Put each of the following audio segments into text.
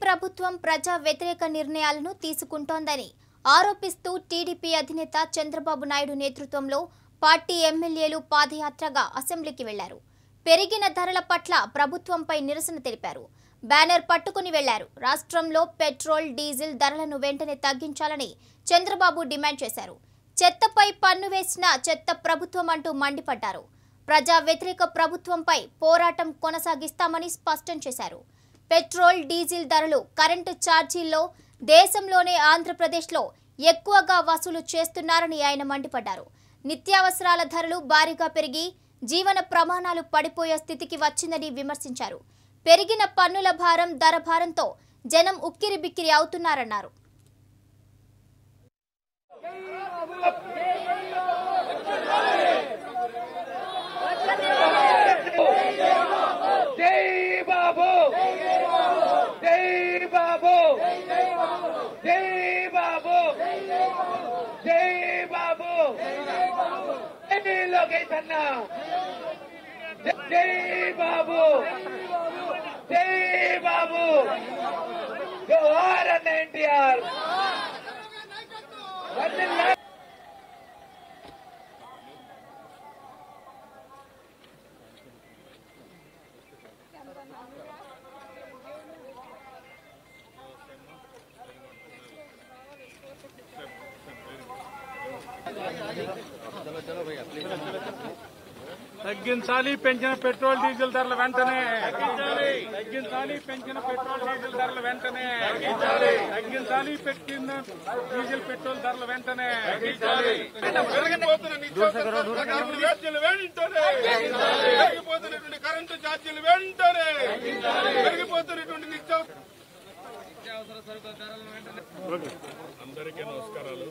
ప్రభుత్వం ప్రజా వ్యతిరేక నిర్ణయాలను తీసుకుంటోందని ఆరోపిస్తూ టీడీపీ అధినేత చంద్రబాబు నాయుడు నేతృత్వంలో పార్టీ ఎమ్మెల్యేలు పాదయాత్రగా అసెంబ్లీకి వెళ్లారు పెరిగిన ధరల పట్ల ప్రభుత్వంపై నిరసన తెలిపారు బ్యానర్ పట్టుకుని వెళ్లారు రాష్ట్రంలో పెట్రోల్ డీజిల్ ధరలను వెంటనే తగ్గించాలని చంద్రబాబు డిమాండ్ చేశారు చెత్తపై పన్ను వేసిన చెత్త ప్రభుత్వం అంటూ మండిపడ్డారు ప్రజా వ్యతిరేక ప్రభుత్వంపై పోరాటం కొనసాగిస్తామని స్పష్టం చేశారు పెట్రోల్ డీజిల్ ధరలు కరెంటు ఛార్జీల్లో దేశంలోనే ఆంధ్రప్రదేశ్లో ఎక్కువగా వసూలు చేస్తున్నారని ఆయన మండిపడ్డారు నిత్యావసరాల ధరలు భారీగా పెరిగి జీవన ప్రమాణాలు పడిపోయే స్థితికి వచ్చిందని విమర్శించారు పెరిగిన పన్నుల భారం ధర భారంతో జనం ఉక్కిరి బిక్కిరి అవుతున్నారన్నారు జై బాబు జై బాబు జై బాబు జై బాబు జై లోకేష్ అన్న జై బాబు జై బాబు జోహార్ అన్న ఎన్టీఆర్ తగ్గించాలి పెంచిన పెట్రోల్ డీజిల్ ధరలు వెంటనే తగ్గించాలి పెంచిన పెట్రోల్ డీజిల్ ధరలు వెంటనే తగ్గించాలి పెట్టిన డీజిల్ పెట్రోల్ ధరలు వెంటనే పెరిగిపోతున్న నిత్యావసర ఛార్జీలు వెంటనే పెరిగిపోతున్నటువంటి కరెంటు ఛార్జీలు వెంటనే పెరిగిపోతున్నటువంటి నిత్యావసర అందరికీ నమస్కారాలు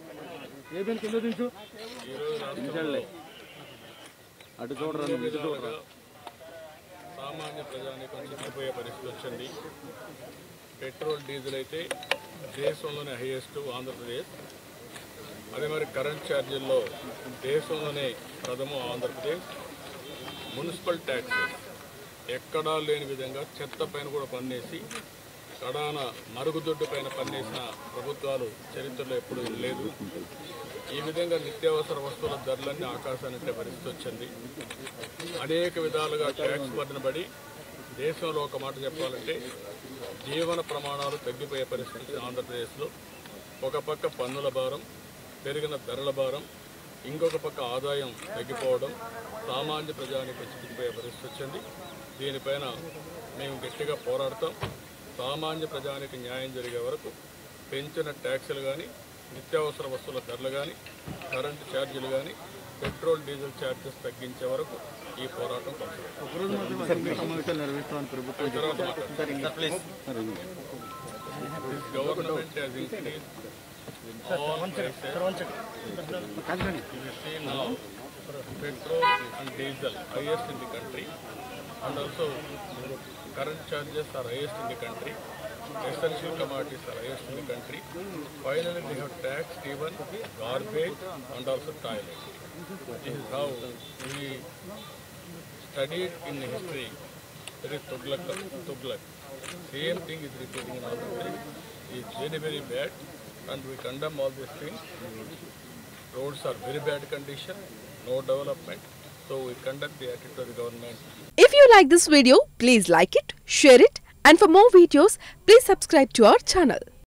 అటు చూడరా నువ్వు ఇటు చూడరా సామాన్య ప్రజానికం చిక్కిపోయే పరిస్థితి వచ్చింది పెట్రోల్ డీజిల్ అయితే దేశంలోనే హైయెస్ట్ ఆంధ్రప్రదేశ్ అదే మరి కరెంట్ ఛార్జీల్లో దేశంలోనే ప్రథమం ఆంధ్రప్రదేశ్ మున్సిపల్ ట్యాక్సెస్ ఎక్కడా లేని విధంగా చెత్త పైన కూడా పన్నేసి కడాన మరుగుదొడ్డు పైన పన్నేసిన ప్రభుత్వాలు చరిత్రలో ఎప్పుడూ లేదు ఈ విధంగా నిత్యావసర వస్తువుల ధరలన్నీ ఆకాశానికి పరిస్థితి వచ్చింది అనేక విధాలుగా ట్యాక్స్ బర్డన పడి దేశంలో ఒక మాట చెప్పాలంటే జీవన ప్రమాణాలు తగ్గిపోయే పరిస్థితి ఆంధ్రప్రదేశ్లో ఒక పక్క పన్నుల భారం పెరిగిన ధరల భారం ఇంకొక పక్క ఆదాయం తగ్గిపోవడం సామాన్య ప్రజానికి చిక్కిపోయే పరిస్థితి వచ్చింది దీనిపైన మేము గట్టిగా పోరాడతాం సామాన్య ప్రజానికి న్యాయం జరిగే వరకు పెంచిన ట్యాక్సులు కానీ నిత్యావసర వస్తువుల ధరలు కానీ కరెంటు ఛార్జీలు కానీ పెట్రోల్ డీజిల్ ఛార్జెస్ తగ్గించే వరకు ఈ పోరాటం కొనసాగుతుంది ఒకరోజు మాత్రం మీటింగ్ సమావేశాలు నిర్వహిస్తామని ప్రభుత్వం తర్వాత మాట్లాడతాం. This government has increased all prices. If you see now, petrol and diesel highest in the country, and also current charges are highest in the country. Essential commodities are highest in the country. Finally, they have taxed even garbage and also toilet. This is how we studied in history. There is Tughlaq. Tughlaq. Same thing is repeating in Andhra Pradesh. It's very, very bad, and we condemn all these things. Roads are very bad condition, no development. So we condemn the attitude of the government. If you like this video, please like it, share it, and for more videos, please subscribe to our channel.